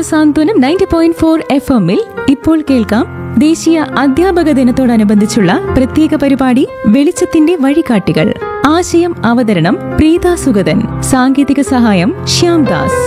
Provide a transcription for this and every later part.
സാന്ത്വനം ninety point four F എമ്മിൽ ഇപ്പോൾ കേൾക്കാം ദേശീയ അധ്യാപക ദിനത്തോടനുബന്ധിച്ചുള്ള പ്രത്യേക പരിപാടി വെളിച്ചത്തിന്റെ വഴികാട്ടികൾ ആശയം അവതരണം പ്രീത സുഗതൻ സാങ്കേതിക സഹായം ശ്യാംദാസ്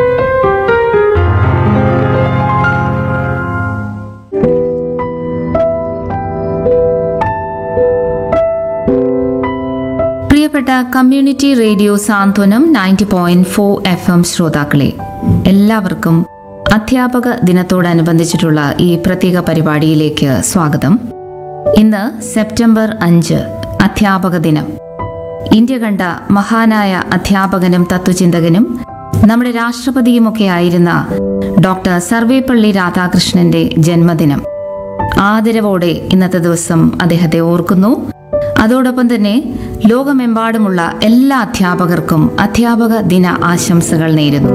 പ്രിയപ്പെട്ട community radio Santhwanam ninety point four F M ശ്രോതാക്കളെ എല്ലാവർക്കും അധ്യാപക ദിനത്തോടനുബന്ധിച്ചിട്ടുള്ള ഈ പ്രത്യേക പരിപാടിയിലേക്ക് സ്വാഗതം ഇന്ന് സെപ്റ്റംബർ അഞ്ച് അധ്യാപക ദിനം ഇന്ത്യ കണ്ട മഹാനായ അധ്യാപകനും തത്വചിന്തകനും നമ്മുടെ രാഷ്ട്രപതിയുമൊക്കെ ആയിരുന്ന ഡോക്ടർ സർവേപ്പള്ളി രാധാകൃഷ്ണന്റെ ജന്മദിനം ആദരവോടെ ഇന്നത്തെ ദിവസം അദ്ദേഹത്തെ ഓർക്കുന്നു അതോടൊപ്പം തന്നെ ലോകമെമ്പാടുമുള്ള എല്ലാ അധ്യാപകർക്കും അധ്യാപക ദിന ആശംസകൾ നേരുന്നു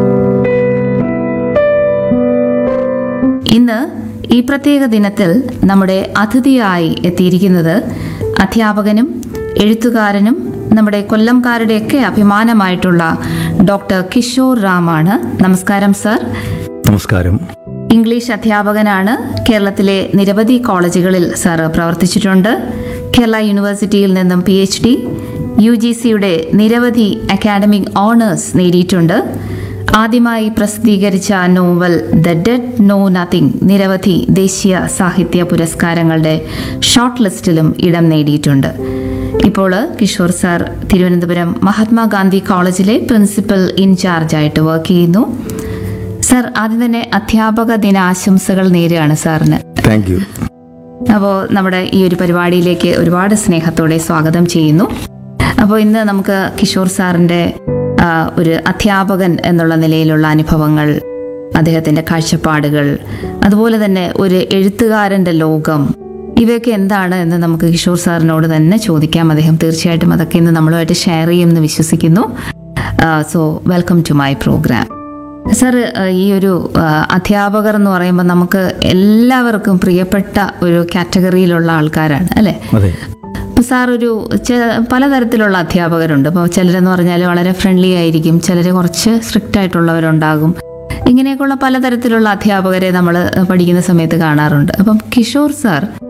ഇന്ന് ഈ പ്രത്യേക ദിനത്തിൽ നമ്മുടെ അതിഥിയായി എത്തിയിരിക്കുന്നത് അധ്യാപകനും എഴുത്തുകാരനും നമ്മുടെ കൊല്ലംകാരുടെയൊക്കെ അഭിമാനമായിട്ടുള്ള ഡോക്ടർ കിഷോർ റാമാണ് നമസ്കാരം സർ നമസ്കാരം ഇംഗ്ലീഷ് അധ്യാപകനാണ് കേരളത്തിലെ നിരവധി കോളേജുകളിൽ സാറ് പ്രവർത്തിച്ചിട്ടുണ്ട് കേരള യൂണിവേഴ്സിറ്റിയിൽ നിന്നും P H D U G സിയുടെ നിരവധി അക്കാഡമിക് ഓണേഴ്സ് നേടിയിട്ടുണ്ട് ആദ്യമായി പ്രസിദ്ധീകരിച്ച novel the dead know nothing നിരവധി ദേശീയ സാഹിത്യ പുരസ്കാരങ്ങളുടെ ഷോർട്ട് ലിസ്റ്റിലും ഇടം നേടിയിട്ടുണ്ട് ഇപ്പോൾ കിഷോർ സാർ തിരുവനന്തപുരം മഹാത്മാഗാന്ധി കോളേജിലെ പ്രിൻസിപ്പൽ ഇൻചാർജായിട്ട് വർക്ക് ചെയ്യുന്നു സർ ആദ്യം തന്നെ അധ്യാപക ദിനാശംസകൾ നേരുകയാണ് സാറിന് താങ്ക് യു അപ്പോൾ നമ്മുടെ ഈ ഒരു പരിപാടിയിലേക്ക് ഒരുപാട് സ്നേഹത്തോടെ സ്വാഗതം ചെയ്യുന്നു അപ്പോൾ ഇന്ന് നമുക്ക് കിഷോർ സാറിൻ്റെ ആ, ഒരു അധ്യാപകൻ എന്നുള്ള നിലയിലുള്ള അനുഭവങ്ങൾ അദ്ദേഹത്തിൻ്റെ കാഴ്ചപ്പാടുകൾ അതുപോലെ തന്നെ ഒരു എഴുത്തുകാരൻ്റെ ലോകം ഇവയൊക്കെ എന്താണ് എന്ന് നമുക്ക് കിഷോർ സാറിനോട് തന്നെ ചോദിക്കാം അദ്ദേഹം തീർച്ചയായിട്ടും അതൊക്കെ ഇന്ന് നമ്മളുമായിട്ട് ഷെയർ ചെയ്യുമെന്ന് വിശ്വസിക്കുന്നു so welcome to my programme sir ഈ ഒരു ആ, അധ്യാപകർ എന്ന് പറയുമ്പോൾ നമുക്ക് എല്ലാവർക്കും പ്രിയപ്പെട്ട ഒരു കാറ്റഗറിയിലുള്ള ആൾക്കാരാണ് അല്ലേ അതെ അപ്പോൾ സാർ ഒരു ചെ- പലതരത്തിലുള്ള അധ്യാപകരുണ്ട് അപ്പോൾ ചിലരെന്ന് പറഞ്ഞാൽ വളരെ ഫ്രണ്ട്ലി ആയിരിക്കും ചിലർ കുറച്ച് സ്ട്രിക്റ്റ് ആയിട്ടുള്ളവരുണ്ടാകും ഇങ്ങനെയൊക്കെയുള്ള പലതരത്തിലുള്ള അധ്യാപകരെ നമ്മൾ പഠിക്കുന്ന സമയത്ത് കാണാറുണ്ട് അപ്പം കിഷോർ സാർ